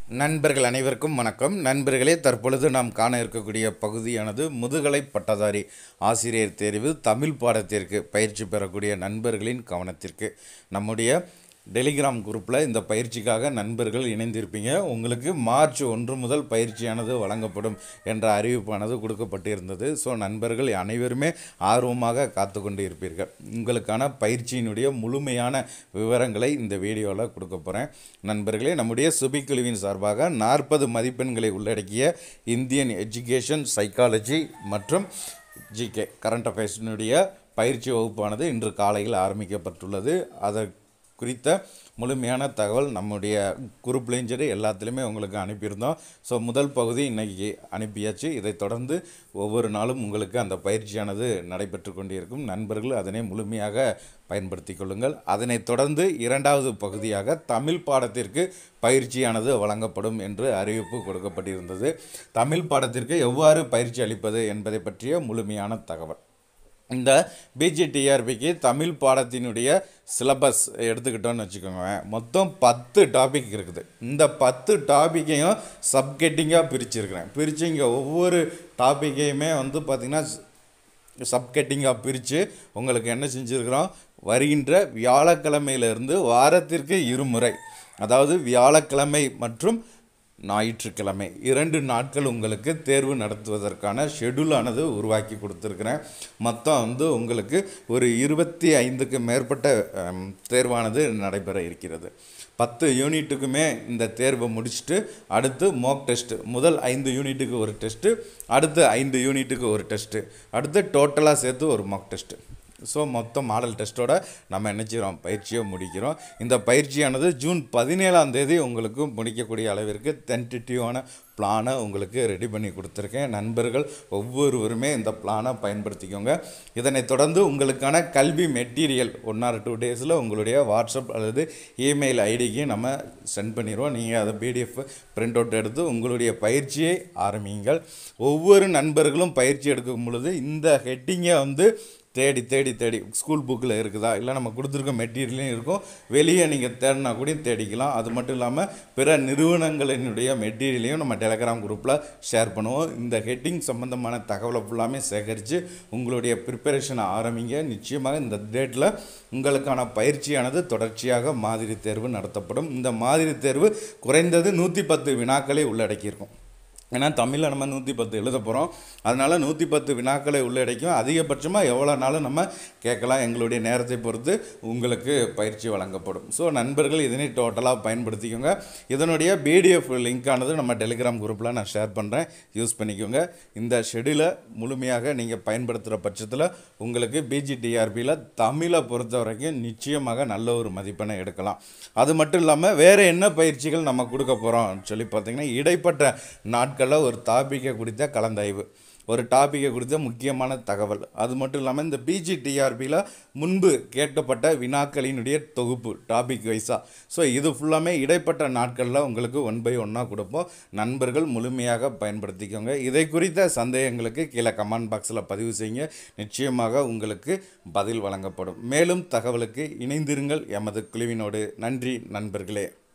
நண்பர்கள் அனைவருக்கும் வணக்கம் நண்பர்களே தற்பொழுது நாம் காண இருக்கக்கூடிய பகுதியானது முதுகலை பட்டதாரி ஆசிரியர் தேர்வு தமிழ் பாடத்திற்கு பயிற்சி பெறக்கூடிய நண்பர்களின் கவனத்திற்கு நம்முடைய டெலிகிராம் குரூப்பில் இந்த பயிற்சிக்காக நண்பர்கள் இணைந்திருப்பீங்க உங்களுக்கு மார்ச் ஒன்று முதல் பயிற்சியானது வழங்கப்படும் என்ற அறிவிப்பானது கொடுக்கப்பட்டிருந்தது ஸோ நண்பர்கள் அனைவருமே ஆர்வமாக காத்து கொண்டு இருப்பீர்கள் உங்களுக்கான பயிற்சியினுடைய முழுமையான விவரங்களை இந்த வீடியோவில் கொடுக்க போகிறேன் நண்பர்களே நம்முடைய சுபி குழுவின் சார்பாக நாற்பது மதிப்பெண்களை உள்ளடக்கிய இந்தியன் எஜுகேஷன் சைக்காலஜி மற்றும் ஜிகே கரண்ட் அஃபேர்ஸினுடைய பயிற்சி வகுப்பானது இன்று காலையில் ஆரம்பிக்கப்பட்டுள்ளது அதை குறித்த முழுமையான தகவல் நம்முடைய குரூப்லேயும் சரி எல்லாத்துலேயுமே உங்களுக்கு அனுப்பியிருந்தோம் ஸோ முதல் பகுதி இன்னைக்கு அனுப்பியாச்சு இதைத் தொடர்ந்து ஒவ்வொரு நாளும் உங்களுக்கு அந்த பயிற்சியானது நடைபெற்று கொண்டிருக்கும் நண்பர்கள் அதனை முழுமையாக பயன்படுத்தி கொள்ளுங்கள் அதனைத் தொடர்ந்து இரண்டாவது பகுதியாக தமிழ் பாடத்திற்கு பயிற்சியானது வழங்கப்படும் என்று அறிவிப்பு கொடுக்கப்பட்டிருந்தது தமிழ் பாடத்திற்கு எவ்வாறு பயிற்சி அளிப்பது என்பதை பற்றிய முழுமையான தகவல் இந்த பிஜிடிஆர்பிக்கு தமிழ் பாடத்தினுடைய சிலபஸ் எடுத்துக்கிட்டோன்னு வச்சுக்கோங்க மொத்தம் பத்து டாபிக் இருக்குது இந்த பத்து டாப்பிக்கையும் சப்கெட்டிங்காக பிரிச்சிருக்கிறேன் பிரித்து இங்கே ஒவ்வொரு டாப்பிக்கையுமே வந்து பார்த்திங்கன்னா சப்கெட்டிங்காக பிரித்து உங்களுக்கு என்ன செஞ்சுருக்கிறோம் வருகின்ற வியாழக்கிழமையிலிருந்து வாரத்திற்கு இருமுறை அதாவது வியாழக்கிழமை மற்றும் ஞாயிற்றுக்கிழமை இரண்டு நாட்கள் உங்களுக்கு தேர்வு நடத்துவதற்கான ஷெடியூலானது உருவாக்கி கொடுத்துருக்குறேன் மொத்தம் வந்து உங்களுக்கு ஒரு இருபத்தி ஐந்துக்கு மேற்பட்ட அம், தேர்வானது நடைபெற இருக்கிறது பத்து யூனிட்டுக்குமே இந்த தேர்வை முடிச்சுட்டு அடுத்து மோக் டெஸ்ட்டு முதல் ஐந்து யூனிட்டுக்கு ஒரு டெஸ்ட்டு அடுத்து ஐந்து யூனிட்டுக்கு ஒரு டெஸ்ட்டு அடுத்து டோட்டலாக சேர்த்து ஒரு மாக் டெஸ்ட்டு ஸோ மொத்தம் மாடல் டெஸ்ட்டோட நம்ம நினச்சிக்கிறோம் பயிற்சியை முடிக்கிறோம் இந்த பயிற்சியானது ஜூன் பதினேழாம் தேதி உங்களுக்கு முடிக்கக்கூடிய அளவிற்கு டென்டேட்டிவான பிளானை உங்களுக்கு ரெடி பண்ணி கொடுத்துருக்கேன் நண்பர்கள் ஒவ்வொருவருமே இந்த பிளானை பயன்படுத்திக்கோங்க இதனைத் தொடர்ந்து உங்களுக்கான கல்வி மெட்டீரியல் ஒன் ஆர் டூ டேஸில் உங்களுடைய வாட்ஸ்அப் அல்லது இமெயில் ஐடிக்கு நம்ம சென்ட் பண்ணிடுவோம் நீங்கள் அதை பிடிஎஃப் பிரிண்ட் அவுட் எடுத்து உங்களுடைய பயிற்சியை ஆரம்பியுங்கள் ஒவ்வொரு நண்பர்களும் பயிற்சி எடுக்கும் பொழுது இந்த ஹெட்டிங்கை வந்து தேடி தேடி தேடி ஸ்கூல் புக்கில் இருக்குதா இல்லை நம்ம கொடுத்துருக்க மெட்டீரியலையும் இருக்கும் வெளியே நீங்கள் தேடினா கூட தேடிக்கலாம் அது மட்டும் இல்லாமல் பிற நிறுவனங்களினுடைய மெட்டீரியலையும் நம்ம டெலகிராம் குரூப்பில் ஷேர் பண்ணுவோம் இந்த ஹெட்டிங் சம்மந்தமான தகவலை ஃபுல்லாமே சேகரித்து உங்களுடைய ப்ரிப்பரேஷனை ஆரம்பிங்க நிச்சயமாக இந்த டேட்டில் உங்களுக்கான பயிற்சியானது தொடர்ச்சியாக மாதிரி தேர்வு நடத்தப்படும் இந்த மாதிரி தேர்வு குறைந்தது நூற்றி பத்து வினாக்களை உள்ளடக்கியிருக்கும் ஏன்னா தமிழில் நம்ம நூற்றி பத்து எழுத போகிறோம் அதனால் நூற்றி பத்து வினாக்களை உள்ளடக்கும் அதிகபட்சமாக எவ்வளோ நாளும் நம்ம கேட்கலாம் எங்களுடைய நேரத்தை பொறுத்து உங்களுக்கு பயிற்சி வழங்கப்படும் ஸோ நண்பர்கள் இதனை டோட்டலாக பயன்படுத்திக்கோங்க இதனுடைய பிடிஎஃப் லிங்க்கானது நம்ம டெலிகிராம் குரூப்பில் நான் ஷேர் பண்ணுறேன் யூஸ் பண்ணிக்கோங்க இந்த ஷெடியூலை முழுமையாக நீங்கள் பயன்படுத்துகிற பட்சத்தில் உங்களுக்கு பிஜிடிஆர்பியில் தமிழை பொறுத்த வரைக்கும் நிச்சயமாக நல்ல ஒரு மதிப்பெண்ணை எடுக்கலாம் அது மட்டும் இல்லாமல் வேறு என்ன பயிற்சிகள் நம்ம கொடுக்க போகிறோம் சொல்லி பார்த்தீங்கன்னா இடைப்பட்ட நாட்களில் ஒரு டாப்பிக்கை குறித்த கலந்தாய்வு ஒரு டாப்பிக்கை குறித்த முக்கியமான தகவல் அது மட்டும் இல்லாமல் இந்த பிஜிடிஆர்பியில் முன்பு கேட்கப்பட்ட வினாக்களினுடைய தொகுப்பு டாபிக் வைஸாக ஸோ இது ஃபுல்லாமே இடைப்பட்ட நாட்களில் உங்களுக்கு ஒன் பை ஒன்னாக கொடுப்போம் நண்பர்கள் முழுமையாக பயன்படுத்திக்கோங்க இதை குறித்த சந்தேகங்களுக்கு கீழே கமெண்ட் பாக்ஸில் பதிவு செய்யுங்க நிச்சயமாக உங்களுக்கு பதில் வழங்கப்படும் மேலும் தகவலுக்கு இணைந்திருங்கள் எமது குழுவினோடு நன்றி நண்பர்களே